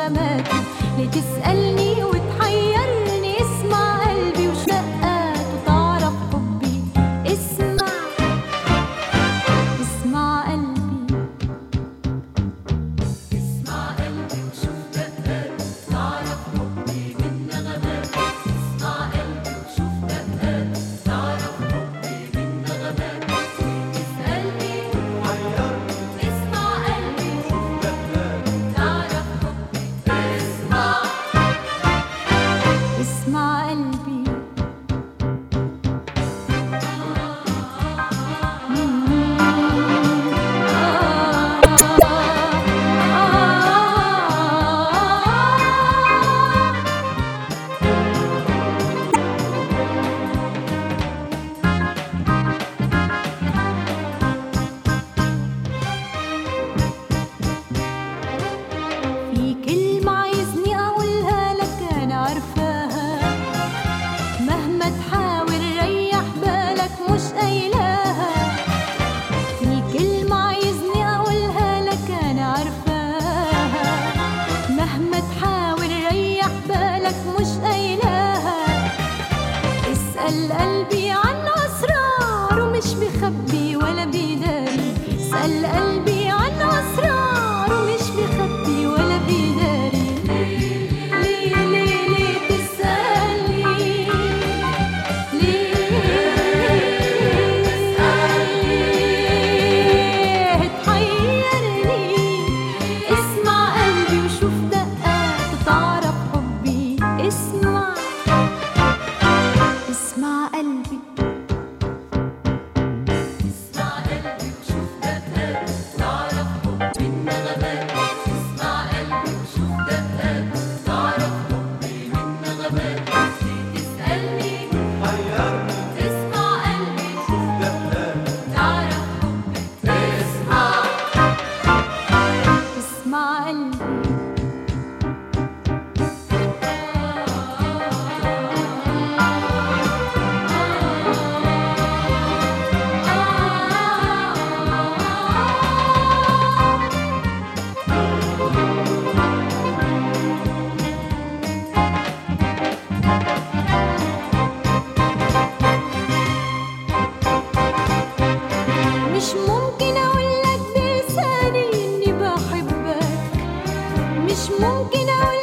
نغماته ليه تسألني وتحيرني اسمع قلبي وشقاته تعرف حبي اسمع اسمع قلبي اسمع قلبي وشوف دقاته تعرف حبي من نغماته اسمع قلبي وشوف دقاته تعرف حبي من نغماته تسألني اسمع قلبي تعرف حبي اسمع اسمع قلبي في كلمة عايزني أقولها لك أنا عارفاها مهما تحاول ريح بالك مش قايلاها في كلمة عايزني أقولها لك أنا عارفاها مهما تحاول ريح بالك مش قايلاها اسأل قلبي عن أسراره مش بيخبي ولا بيداري اسأل قلبي عن أسراره مش بيخبي ولا بيداري ليه ليه ليه تسألني ليه تحيرني اسمع قلبي وشوف دقاته تعرف حبي اسمع اسمع قلبي اسمع قلبي وشوف دقاته تعرف حبي من نغماته اسمع قلبي وشوف دقاته تعرف حبي من نغماته تسألني اسمع قلبي تعرف حبي اسمع اسمع قلبي مش ممكن اقولك بلساني اني بحبك مش ممكن اقول